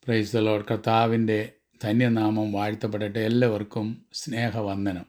price load കർത്താവിൻ്റെ ധന്യനാമം വാഴ്ത്തപ്പെടട്ടെ എല്ലാവർക്കും സ്നേഹവന്ദനം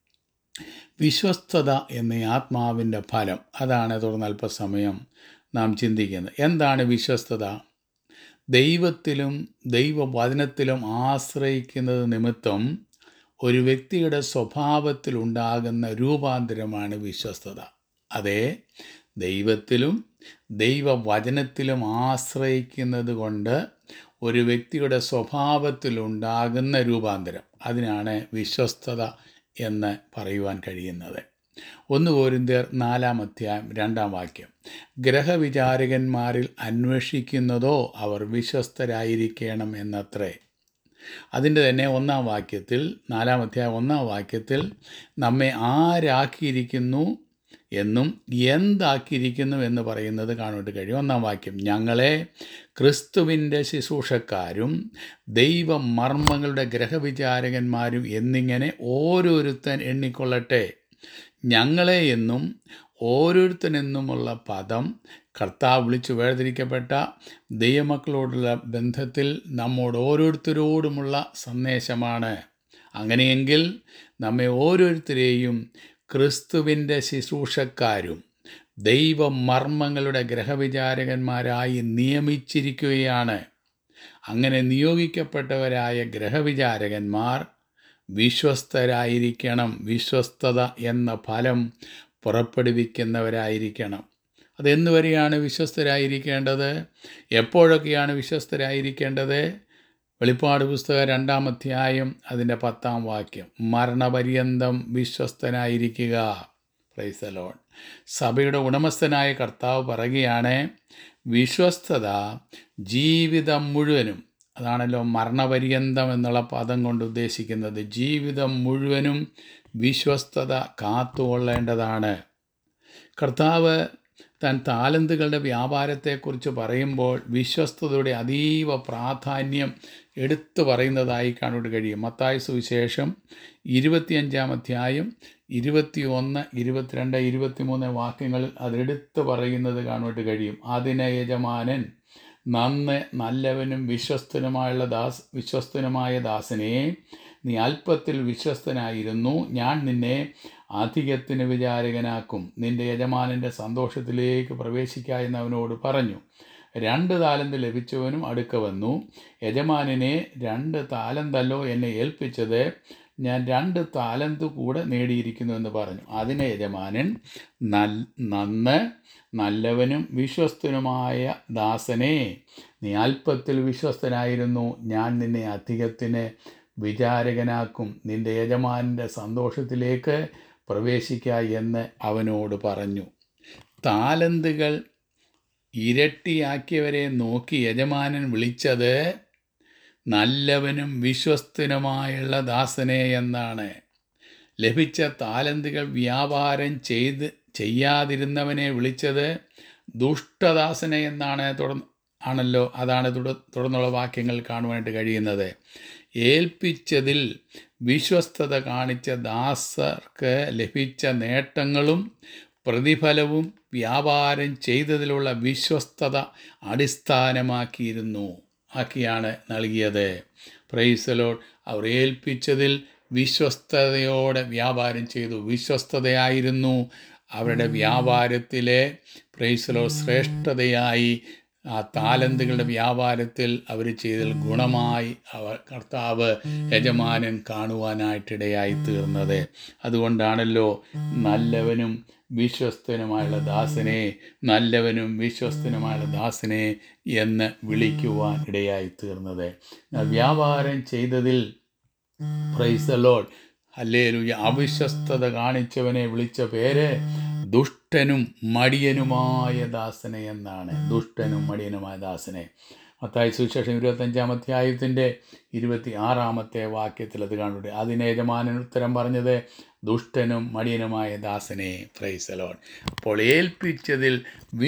വിശ്വസ്തത എന്ന ഈ ആത്മാവിൻ്റെ ഫലം അതാണ് തുടർന്ന് അല്പസമയം നാം ചിന്തിക്കുന്നത് എന്താണ് വിശ്വസ്തത ദൈവത്തിലും ദൈവവചനത്തിലും ആശ്രയിക്കുന്നത് നിമിത്തം ഒരു വ്യക്തിയുടെ സ്വഭാവത്തിലുണ്ടാകുന്ന രൂപാന്തരമാണ് വിശ്വസ്തത അതെ ദൈവത്തിലും ദൈവവചനത്തിലും ആശ്രയിക്കുന്നത് കൊണ്ട് ഒരു വ്യക്തിയുടെ സ്വഭാവത്തിലുണ്ടാകുന്ന രൂപാന്തരം അതിനാണ് വിശ്വസ്തത എന്ന് പറയുവാൻ കഴിയുന്നത് ഒന്ന് കോരിന്ത്യർ നാലാം അധ്യായം രണ്ടാം വാക്യം ഗ്രഹവിചാരകന്മാരിൽ അന്വേഷിക്കുന്നതോ അവർ വിശ്വസ്തരായിരിക്കണം എന്നത്രേ അതിൻ്റെ തന്നെ ഒന്നാം വാക്യത്തിൽ നാലാം അധ്യായം ഒന്നാം വാക്യത്തിൽ നമ്മെ ആരാക്കിയിരിക്കുന്നു എന്നും എന്താക്കിയിരിക്കുന്നു എന്ന് പറയുന്നത് കാണുവാൻ കഴിയും ഒന്നാം വാക്യം ഞങ്ങളെ ക്രിസ്തുവിൻ്റെ ശുശ്രൂഷക്കാരും ദൈവമർമ്മങ്ങളുടെ ഗ്രഹവിചാരകന്മാരും എന്നിങ്ങനെ ഓരോരുത്തൻ എണ്ണിക്കൊള്ളട്ടെ ഞങ്ങളെ എന്നും ഓരോരുത്തനെന്നുമുള്ള പദം കർത്താവ് വിളിച്ചു വേർതിരിക്കപ്പെട്ട ദൈവമക്കളോടുള്ള ബന്ധത്തിൽ നമ്മോട് ഓരോരുത്തരോടുമുള്ള സന്ദേശമാണ് അങ്ങനെയെങ്കിൽ നമ്മെ ഓരോരുത്തരെയും ക്രിസ്തുവിൻ്റെ ശുശ്രൂഷക്കാരും ദൈവമർമ്മങ്ങളുടെ ഗ്രഹവിചാരകന്മാരായി നിയമിച്ചിരിക്കുകയാണ് അങ്ങനെ നിയോഗിക്കപ്പെട്ടവരായ ഗ്രഹവിചാരകന്മാർ വിശ്വസ്തരായിരിക്കണം വിശ്വസ്തത എന്ന ഫലം പുറപ്പെടുവിക്കുന്നവരായിരിക്കണം അതെന്ന് വരെയാണ് വിശ്വസ്തരായിരിക്കേണ്ടത് എപ്പോഴൊക്കെയാണ് വിശ്വസ്തരായിരിക്കേണ്ടത് വെളിപ്പാട് പുസ്തകം രണ്ടാം അധ്യായം അതിൻ്റെ പത്താം വാക്യം മരണപര്യന്തം വിശ്വസ്തനായിരിക്കുക പ്രൈസലോൺ സഭയുടെ ഉടമസ്ഥനായ കർത്താവ് പറയുകയാണ് വിശ്വസ്തത ജീവിതം മുഴുവനും അതാണല്ലോ മരണപര്യന്തം എന്നുള്ള പദം കൊണ്ട് ഉദ്ദേശിക്കുന്നത് ജീവിതം മുഴുവനും വിശ്വസ്തത കാത്തുകൊള്ളേണ്ടതാണ് കർത്താവ് താൻ താലന്തുകളുടെ വ്യാപാരത്തെക്കുറിച്ച് പറയുമ്പോൾ വിശ്വസ്തതയുടെ അതീവ പ്രാധാന്യം എടുത്തു പറയുന്നതായി കാണുവാൻ കഴിയും മത്തായ സുവിശേഷം ഇരുപത്തിയഞ്ചാം അധ്യായം ഇരുപത്തി ഒന്ന് ഇരുപത്തിരണ്ട് ഇരുപത്തിമൂന്ന് വാക്യങ്ങളിൽ അതെടുത്ത് പറയുന്നത് കാണുവാൻ കഴിയും അതിന് യജമാനൻ നന്ന് നല്ലവനും വിശ്വസ്തനുമായുള്ള ദാസ് വിശ്വസ്തനുമായ ദാസനെ നീ അല്പത്തിൽ വിശ്വസ്തനായിരുന്നു ഞാൻ നിന്നെ അധികത്തിന് വിചാരകനാക്കും നിന്റെ യജമാനൻ്റെ സന്തോഷത്തിലേക്ക് പ്രവേശിക്കുക എന്ന് അവനോട് പറഞ്ഞു രണ്ട് താലന്ത് ലഭിച്ചവനും അടുക്ക വന്നു യജമാനിനെ രണ്ട് താലന്തല്ലോ എന്നെ ഏൽപ്പിച്ചത് ഞാൻ രണ്ട് താലന്ത് കൂടെ നേടിയിരിക്കുന്നു എന്ന് പറഞ്ഞു അതിന് യജമാനൻ നൽ നന്ന് നല്ലവനും വിശ്വസ്തനുമായ ദാസനെ നീ അല്പത്തിൽ വിശ്വസ്തനായിരുന്നു ഞാൻ നിന്നെ അധികത്തിന് വിചാരകനാക്കും നിന്റെ യജമാനൻ്റെ സന്തോഷത്തിലേക്ക് പ്രവേശിക്കുക എന്ന് അവനോട് പറഞ്ഞു താലന്തുകൾ ഇരട്ടിയാക്കിയവരെ നോക്കി യജമാനൻ വിളിച്ചത് നല്ലവനും വിശ്വസ്തനുമായുള്ള ദാസനെ എന്നാണ് ലഭിച്ച താലന്തുകൾ വ്യാപാരം ചെയ്ത് ചെയ്യാതിരുന്നവനെ വിളിച്ചത് ദുഷ്ടദാസനെ എന്നാണ് തുടർന്ന് ആണല്ലോ അതാണ് തുടർന്നുള്ള വാക്യങ്ങൾ കാണുവാനായിട്ട് കഴിയുന്നത് ഏൽപ്പിച്ചതിൽ വിശ്വസ്തത കാണിച്ച ദാസർക്ക് ലഭിച്ച നേട്ടങ്ങളും പ്രതിഫലവും വ്യാപാരം ചെയ്തതിലുള്ള വിശ്വസ്തത അടിസ്ഥാനമാക്കിയിരുന്നു ആക്കിയാണ് നൽകിയത് പ്രൈസലോഡ് അവർ ഏൽപ്പിച്ചതിൽ വിശ്വസ്തതയോടെ വ്യാപാരം ചെയ്തു വിശ്വസ്തതയായിരുന്നു അവരുടെ വ്യാപാരത്തിലെ പ്രൈസലോ ശ്രേഷ്ഠതയായി ആ താലന്തുകളുടെ വ്യാപാരത്തിൽ അവർ ചെയ്തതിൽ ഗുണമായി അവർ കർത്താവ് യജമാനൻ കാണുവാനായിട്ടിടയായി തീർന്നത് അതുകൊണ്ടാണല്ലോ നല്ലവനും വിശ്വസ്തനുമായുള്ള ദാസനെ നല്ലവനും വിശ്വസ്തനുമായുള്ള ദാസനെ എന്ന് വിളിക്കുവാൻ ഇടയായി തീർന്നത് വ്യാപാരം ചെയ്തതിൽ പ്രൈസ് ലോഡ് അല്ലേലൂയ അവിശ്വസ്തത കാണിച്ചവനെ വിളിച്ച പേര് ദുഷ്ടനും മടിയനുമായ ദാസനെ എന്നാണ് ദുഷ്ടനും മടിയനുമായ ദാസനെ മത്തായി സുവിശേഷം ഇരുപത്തഞ്ചാം അധ്യായത്തിൻ്റെ ഇരുപത്തി ആറാമത്തെ വാക്യത്തിൽ അത് കാണുന്നുണ്ട് അതിന് യജമാനൻ ഉത്തരം പറഞ്ഞത് ദുഷ്ടനും മടിയനുമായ ദാസനെ പ്രൈസലോൺ അപ്പോൾ ഏൽപ്പിച്ചതിൽ വി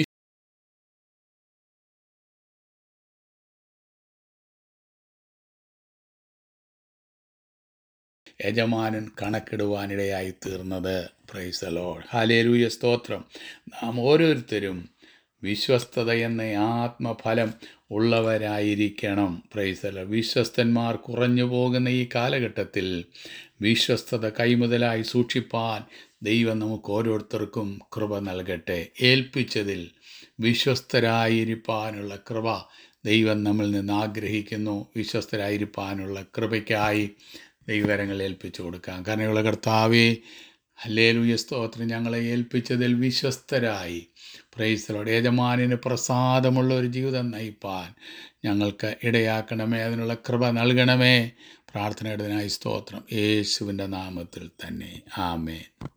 യജമാനൻ കണക്കിടുവാനിടയായി തീർന്നത് പ്രൈസലോ ഹാലേലൂയ സ്തോത്രം നാം ഓരോരുത്തരും വിശ്വസ്തത എന്ന ആത്മഫലം ഉള്ളവരായിരിക്കണം പ്രൈസല വിശ്വസ്തന്മാർ കുറഞ്ഞു പോകുന്ന ഈ കാലഘട്ടത്തിൽ വിശ്വസ്തത കൈമുതലായി സൂക്ഷിപ്പാൻ ദൈവം നമുക്ക് ഓരോരുത്തർക്കും കൃപ നൽകട്ടെ ഏൽപ്പിച്ചതിൽ വിശ്വസ്തരായിരിക്കാനുള്ള കൃപ ദൈവം നമ്മിൽ നിന്ന് ആഗ്രഹിക്കുന്നു വിശ്വസ്തരായിരിക്കാനുള്ള കൃപയ്ക്കായി ദൈവകരങ്ങൾ ഏൽപ്പിച്ചു കൊടുക്കാം കരുണയുള്ള കർത്താവേ ഹല്ലേലൂയ സ്തോത്രം ഞങ്ങളെ ഏൽപ്പിച്ചതിൽ വിശ്വസ്തരായി പ്രൈസലോട് യജമാനിന് പ്രസാദമുള്ള ഒരു ജീവിതം നയിപ്പാൻ ഞങ്ങൾക്ക് ഇടയാക്കണമേ അതിനുള്ള കൃപ നൽകണമേ പ്രാർത്ഥനയുടേതിനായി സ്തോത്രം യേശുവിൻ്റെ നാമത്തിൽ തന്നെ ആമേൻ